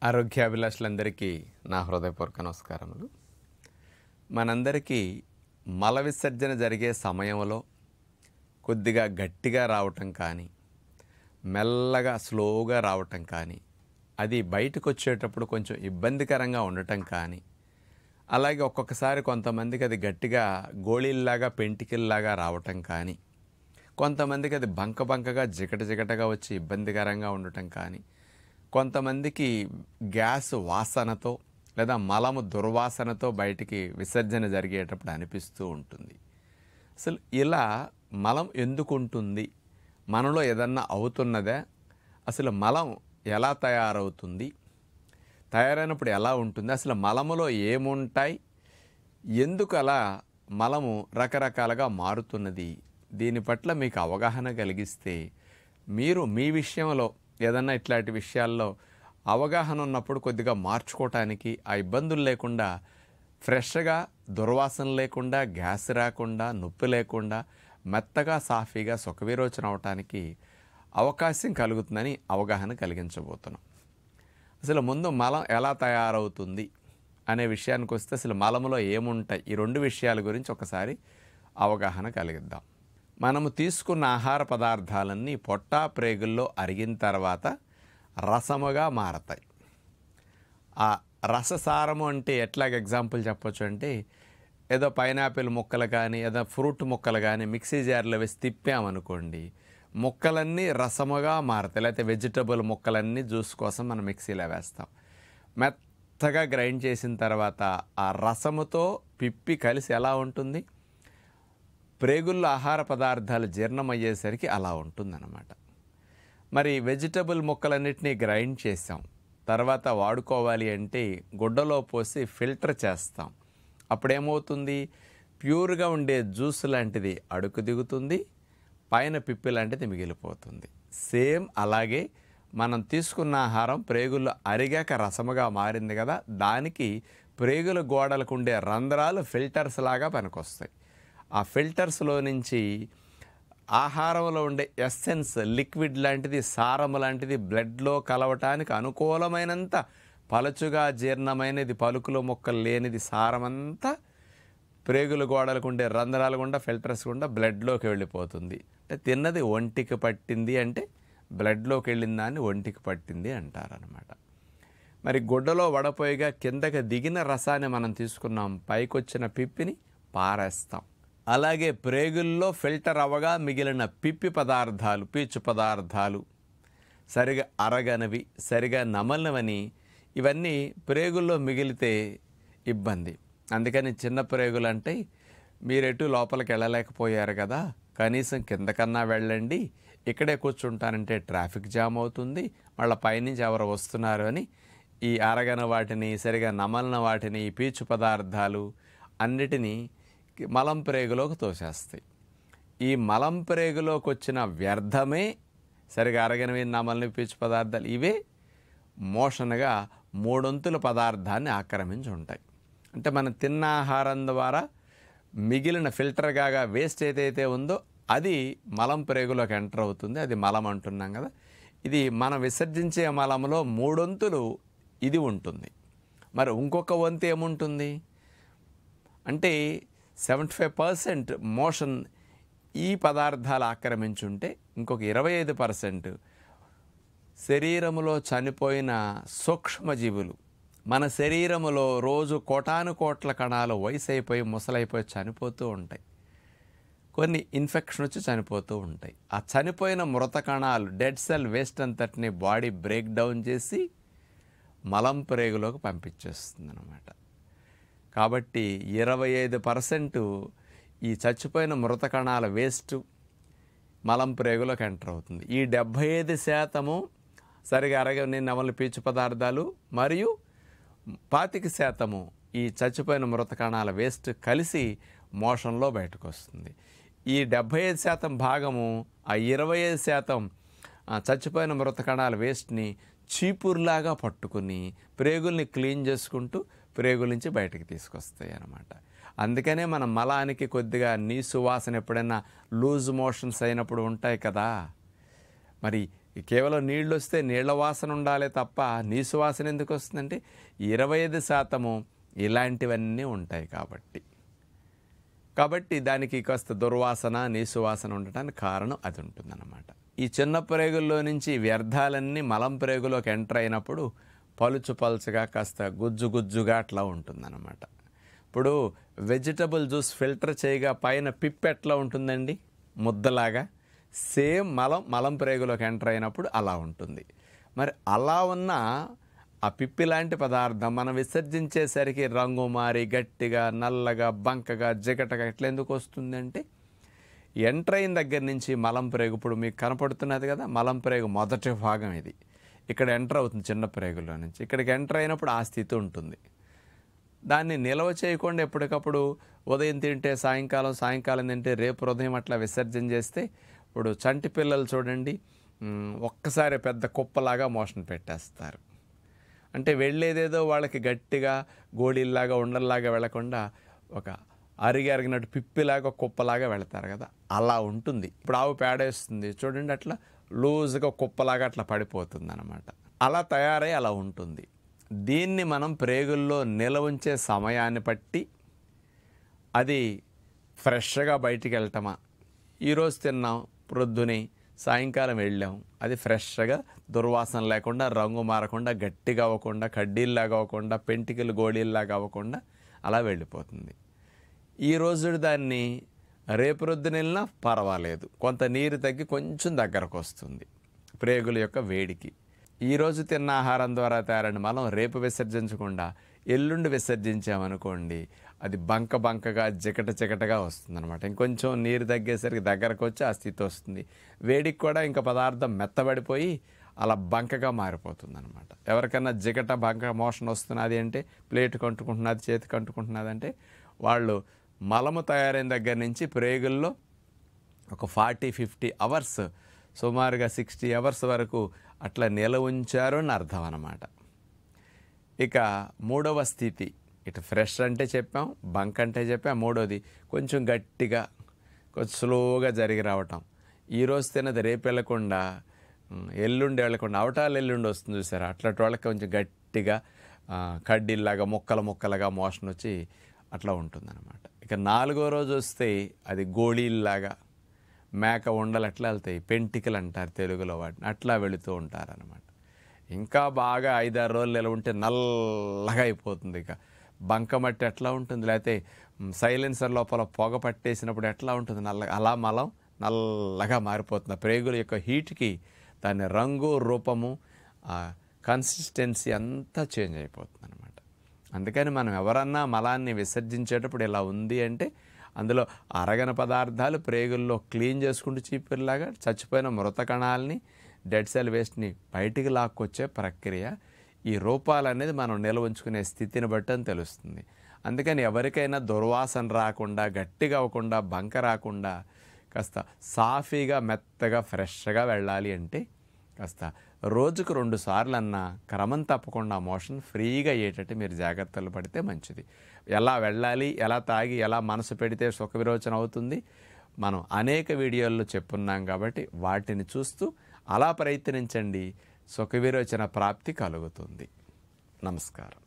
ఆరోగ్యాభిలాషులందరికీ నా హృదయపూర్వక నమస్కారములు మనందరికీ మల విసర్జన జరిగే సమయంలో కొద్దిగా గట్టిగా రావటం కానీ మెల్లగా స్లోగా రావటం కానీ అది బయటకు వచ్చేటప్పుడు కొంచెం ఇబ్బందికరంగా ఉండటం కానీ అలాగే ఒక్కొక్కసారి కొంతమందికి అది గట్టిగా గోళీల్లాగా పెంటికిల్లాగా రావటం కానీ కొంతమందికి అది బంక బంకగా జిగట జిగటగా వచ్చి ఇబ్బందికరంగా ఉండటం కానీ కొంతమందికి గ్యాస్ వాసనతో లేదా మలము దుర్వాసనతో బయటికి విసర్జన జరిగేటప్పుడు అనిపిస్తూ ఉంటుంది అసలు ఇలా మలం ఎందుకు ఉంటుంది మనలో ఏదన్నా అవుతున్నదా అసలు మలం ఎలా తయారవుతుంది తయారైనప్పుడు ఎలా ఉంటుంది అసలు మలములో ఏముంటాయి ఎందుకు అలా మలము రకరకాలుగా మారుతున్నది దీని పట్ల మీకు అవగాహన కలిగిస్తే మీరు మీ విషయంలో ఏదన్నా ఇట్లాంటి విషయాల్లో అవగాహన ఉన్నప్పుడు కొద్దిగా మార్చుకోవటానికి ఆ ఇబ్బందులు లేకుండా ఫ్రెష్గా దుర్వాసన లేకుండా గ్యాస్ రాకుండా నొప్పి లేకుండా మెత్తగా సాఫీగా సుఖవిరోచన అవటానికి అవకాశం కలుగుతుందని అవగాహన కలిగించబోతున్నాం అసలు ముందు మలం ఎలా తయారవుతుంది అనే విషయానికి వస్తే అసలు మలములో ఏముంటాయి ఈ రెండు విషయాల గురించి ఒకసారి అవగాహన కలిగిద్దాం మనము తీసుకున్న ఆహార పదార్థాలన్నీ పొట్టా ప్రేగుల్లో అరిగిన తర్వాత రసముగా మారతాయి ఆ రససారము అంటే ఎట్లాగ ఎగ్జాంపుల్ చెప్పొచ్చు అంటే ఏదో పైనాపిల్ ముక్కలు కానీ ఏదో ఫ్రూట్ ముక్కలు కానీ మిక్సీ జార్లో వేసి తిప్పామనుకోండి ముక్కలన్నీ రసముగా మారతాయి లేకపోతే వెజిటబుల్ ముక్కలన్నీ జ్యూస్ కోసం మనం మిక్సీలో వేస్తాం మెత్తగా గ్రైండ్ చేసిన తర్వాత ఆ రసముతో పిప్పి కలిసి ఎలా ఉంటుంది ప్రేగుల్లో ఆహార పదార్థాలు జీర్ణమయ్యేసరికి అలా ఉంటుందన్నమాట మరి వెజిటబుల్ ముక్కలన్నిటినీ గ్రైండ్ చేసాం తర్వాత వాడుకోవాలి అంటే గుడ్డలో పోసి ఫిల్టర్ చేస్తాం అప్పుడేమవుతుంది ప్యూర్గా ఉండే జ్యూస్ లాంటిది అడుగు దిగుతుంది పైన పిప్పి లాంటిది మిగిలిపోతుంది సేమ్ అలాగే మనం తీసుకున్న ఆహారం ప్రేగుల్లో అరిగాక రసముగా మారింది కదా దానికి ప్రేగుల గోడలకు ఉండే రంధ్రాలు ఫిల్టర్స్ లాగా పనికొస్తాయి ఆ ఫిల్టర్స్లో నుంచి ఆహారంలో ఉండే ఎస్సెన్స్ లిక్విడ్ లాంటిది సారము లాంటిది బ్లడ్లో కలవటానికి అనుకూలమైనంత పలుచుగా జీర్ణమైనది పలుకులు మొక్కలు లేనిది సారమంతా ప్రేగుల గోడలకు ఉండే రంధ్రాల గుండా ఫిల్టర్స్ గుండా బ్లడ్లోకి వెళ్ళిపోతుంది అంటే తిన్నది ఒంటికి పట్టింది అంటే బ్లడ్లోకి వెళ్ళిన దాన్ని ఒంటికి పట్టింది అంటారనమాట మరి గుడ్డలో వడపోయిగా కిందకి దిగిన రసాన్ని మనం తీసుకున్నాం పైకొచ్చిన పిప్పిని పారేస్తాం అలాగే ప్రేగుల్లో ఫిల్టర్ అవ్వగా మిగిలిన పిప్పి పదార్థాలు పీచు పదార్థాలు సరిగా అరగనవి సరిగా నమలనవని ఇవన్నీ ప్రేగుల్లో మిగిలితే ఇబ్బంది అందుకని చిన్న ప్రేగులు అంటే మీరెటు లోపలికి వెళ్ళలేకపోయారు కదా కనీసం కిందకన్నా వెళ్ళండి ఇక్కడే కూర్చుంటానంటే ట్రాఫిక్ జామ్ అవుతుంది వాళ్ళ పైనుంచి ఎవరు వస్తున్నారు అని ఈ అరగన వాటిని సరిగా నమలన వాటిని ఈ పీచు పదార్థాలు అన్నిటినీ మలం ప్రేగులోకి తోసేస్తాయి ఈ మలం ప్రేగులోకి వచ్చిన వ్యర్థమే సరిగా అరగనివి నమలని పీచు పదార్థాలు ఇవే మోషన్గా మూడొంతుల పదార్థాన్ని ఆక్రమించి ఉంటాయి అంటే మనం తిన్న ఆహారం ద్వారా మిగిలిన ఫిల్టర్ కాగా వేస్ట్ ఏదైతే ఉందో అది మలం ప్రేగులోకి ఎంటర్ అవుతుంది అది మలం అంటున్నాం కదా ఇది మనం విసర్జించే మలంలో మూడొంతులు ఇది ఉంటుంది మరి ఇంకొక వంతు ఏముంటుంది అంటే సెవెంటీ ఫైవ్ పర్సెంట్ మోషన్ ఈ పదార్థాలు ఆక్రమించుంటే ఇంకొక ఇరవై ఐదు పర్సెంట్ శరీరములో చనిపోయిన సూక్ష్మజీవులు మన శరీరములో రోజు కోటాను కోట్ల కణాలు వయసు అయిపోయి ముసలైపోయి చనిపోతూ ఉంటాయి కొన్ని ఇన్ఫెక్షన్ వచ్చి చనిపోతూ ఉంటాయి ఆ చనిపోయిన మృత కణాలు డెడ్ సెల్ వేస్ట్ అంతటిని బాడీ బ్రేక్ డౌన్ చేసి మలం ప్రేగులోకి పంపించేస్తుంది అనమాట కాబట్టి ఇరవై ఐదు పర్సెంట్ ఈ చచ్చిపోయిన మృత కణాల వేస్ట్ మలం ప్రేగులోకి ఎంటర్ అవుతుంది ఈ డెబ్భై ఐదు శాతము సరిగా అరగని నవల పీచు పదార్థాలు మరియు పాతిక శాతము ఈ చచ్చిపోయిన మృత కణాల వేస్ట్ కలిసి మోషన్లో బయటకు వస్తుంది ఈ డెబ్భై ఐదు శాతం భాగము ఆ ఇరవై ఐదు శాతం ఆ చచ్చిపోయిన మృత కణాల వేస్ట్ని చీపురులాగా పట్టుకుని ప్రేగుల్ని క్లీన్ చేసుకుంటూ ప్రేగుల నుంచి బయటకు తీసుకొస్తాయి అన్నమాట అందుకనే మన మలానికి కొద్దిగా నీ సువాసన ఎప్పుడైనా లూజ్ మోషన్స్ అయినప్పుడు ఉంటాయి కదా మరి ఈ కేవలం నీళ్ళు వస్తే నీళ్ల వాసన ఉండాలి తప్ప నీసు వాసన ఎందుకు వస్తుందంటే ఇరవై ఐదు శాతము ఇలాంటివన్నీ ఉంటాయి కాబట్టి కాబట్టి దానికి కాస్త దుర్వాసన నీసు వాసన ఉండటానికి కారణం అది ఉంటుందన్నమాట ఈ చిన్న ప్రేగుల్లో నుంచి వ్యర్థాలన్నీ మలం ప్రేగులోకి ఎంటర్ అయినప్పుడు పలుచు పలుచుగా కాస్త గుజ్జు గుజ్జుగా అట్లా ఉంటుందన్నమాట ఇప్పుడు వెజిటబుల్ జ్యూస్ ఫిల్టర్ చేయగా పైన పిప్ ఎట్లా ఉంటుందండి ముద్దలాగా సేమ్ మలం మలం ప్రేగులోకి ఎంటర్ అయినప్పుడు అలా ఉంటుంది మరి అలా ఉన్న ఆ పిప్పి లాంటి పదార్థం మనం విసర్జించేసరికి రంగు మారి గట్టిగా నల్లగా బంకగా జిగటగా ఎట్లా ఎందుకు వస్తుందంటే ఎంటర్ అయిన దగ్గర నుంచి మలం ప్రేగు ఇప్పుడు మీకు కనపడుతున్నది కదా మలం ప్రేగు మొదటి భాగం ఇది ఇక్కడ ఎంటర్ అవుతుంది చిన్న ప్రేగులో నుంచి ఇక్కడికి ఎంటర్ అయినప్పుడు ఆ స్థితి ఉంటుంది దాన్ని నిల్వ చేయకుండా ఎప్పటికప్పుడు ఉదయం తింటే సాయంకాలం సాయంకాలం తింటే రేపు ఉదయం అట్లా విసర్జన చేస్తే ఇప్పుడు చంటి పిల్లలు చూడండి మ్, ఒక్కసారి పెద్ద కుప్పలాగా మోషన్ పెట్టేస్తారు అంటే వెళ్ళేదేదో వాళ్ళకి గట్టిగా గోళీల్లాగా ఉండల్లాగా వెళ్లకుండా ఒక అరిగి అరిగినట్టు పిప్పిలాగా కుప్పలాగా వెళతారు కదా అలా ఉంటుంది ఇప్పుడు ఆవు పేడేస్తుంది చూడండి అట్లా లూజ్గా కుప్పలాగా అట్లా పడిపోతుంది అనమాట అలా తయారై అలా ఉంటుంది దీన్ని మనం ప్రేగుల్లో నిల ఉంచే సమయాన్ని బట్టి అది ఫ్రెష్గా బయటికి వెళ్ళటమా ఈరోజు తిన్నాం ప్రొద్దుని సాయంకాలం వెళ్ళాం అది ఫ్రెష్గా దుర్వాసన లేకుండా రంగు మారకుండా గట్టిగా అవ్వకుండా కడ్డీల్లాగా అవ్వకుండా పెంటికలు గోళీల్లాగా అవ్వకుండా అలా వెళ్ళిపోతుంది ఈ రోజు దాన్ని రేపు రొద్దున వెళ్ళినా పర్వాలేదు కొంత నీరు తగ్గి కొంచెం దగ్గరకు వస్తుంది ప్రేగుల యొక్క వేడికి ఈరోజు తిన్న ఆహారం ద్వారా తయారైన మలం రేపు విసర్జించకుండా ఎల్లుండి విసర్జించామనుకోండి అది బంక బంకగా చికట చికటగా వస్తుంది అనమాట ఇంకొంచెం నీరు తగ్గేసరికి దగ్గరకు వచ్చి ఆ స్థితి వస్తుంది వేడికి కూడా ఇంకా పదార్థం మెత్తబడిపోయి అలా బంకగా మారిపోతుంది అనమాట ఎవరికైనా జిగట బంక మోషన్ వస్తున్నది అంటే ప్లేట్ కంటుకుంటున్నది చేతి కంటుకుంటున్నది అంటే వాళ్ళు మలము తయారైన దగ్గర నుంచి ప్రేగుల్లో ఒక ఫార్టీ ఫిఫ్టీ అవర్స్ సుమారుగా సిక్స్టీ అవర్స్ వరకు అట్లా నిల ఉంచారు అని అర్థం అన్నమాట ఇక మూడవ స్థితి ఇటు ఫ్రెష్ అంటే చెప్పాం బంక్ అంటే చెప్పాం మూడోది కొంచెం గట్టిగా కొంచెం స్లోగా జరిగి రావటం ఈరోజు తినది రేపు వెళ్ళకుండా ఉమ్, ఎల్లుండి వెళ్ళకుండా అవటాలు ఎల్లుండి వస్తుంది చూసారా అట్లాంటి వాళ్ళకి కొంచెం గట్టిగా ఆ, కడ్డీల్లాగా ముక్కలు ముక్కలుగా మోషన్ వచ్చి అట్లా ఉంటుందన్నమాట ఇక నాలుగో రోజు వస్తే అది గోళీల్లాగా మేక ఉండలు అట్లా వెళ్తాయి పెంటికలు అంటారు తెలుగులో వాటిని అట్లా వెళుతూ ఉంటారనమాట ఇంకా బాగా ఐదారు రోజులు ఎలా ఉంటే నల్లగా అయిపోతుంది ఇక బంకమట్టి ఎట్లా ఉంటుంది లేకపోతే మ్, సైలెన్సర్ లోపల పొగ పట్టేసినప్పుడు ఎట్లా ఉంటుంది నల్లగా అలా మలం నల్లగా మారిపోతుంది ఆ ప్రేగుల యొక్క హీట్కి దాని రంగు రూపము ఆ కన్సిస్టెన్సీ అంతా చేంజ్ అయిపోతుంది అనమాట అందుకని మనం ఎవరన్నా మలాన్ని విసర్జించేటప్పుడు ఇలా ఉంది అంటే అందులో అరగని పదార్థాలు ప్రేగుల్లో క్లీన్ చేసుకుంటూ చీపిరిలాగా చచ్చిపోయిన మృత కణాలని డెడ్ సెల్ వేస్ట్ని బయటికి లాక్కొచ్చే ప్రక్రియ ఈ రూపాలు అనేది మనం నిల్వ ఉంచుకునే స్థితిని బట్టి అని తెలుస్తుంది అందుకని ఎవరికైనా దుర్వాసన రాకుండా గట్టిగా అవ్వకుండా బంక రాకుండా కాస్త సాఫీగా మెత్తగా ఫ్రెష్గా వెళ్ళాలి అంటే కాస్త రోజుకు రెండు సార్లు అన్నా క్రమం తప్పకుండా మోషన్ ఫ్రీగా అయ్యేటట్టు మీరు జాగ్రత్తలు పడితే మంచిది ఎలా వెళ్ళాలి ఎలా తాగి ఎలా మనసు పెడితే సుఖ విరోచన అవుతుంది మనం అనేక వీడియోల్లో చెప్పున్నాం కాబట్టి వాటిని చూస్తూ అలా ప్రయత్నించండి సుఖ విరోచన ప్రాప్తి కలుగుతుంది నమస్కారం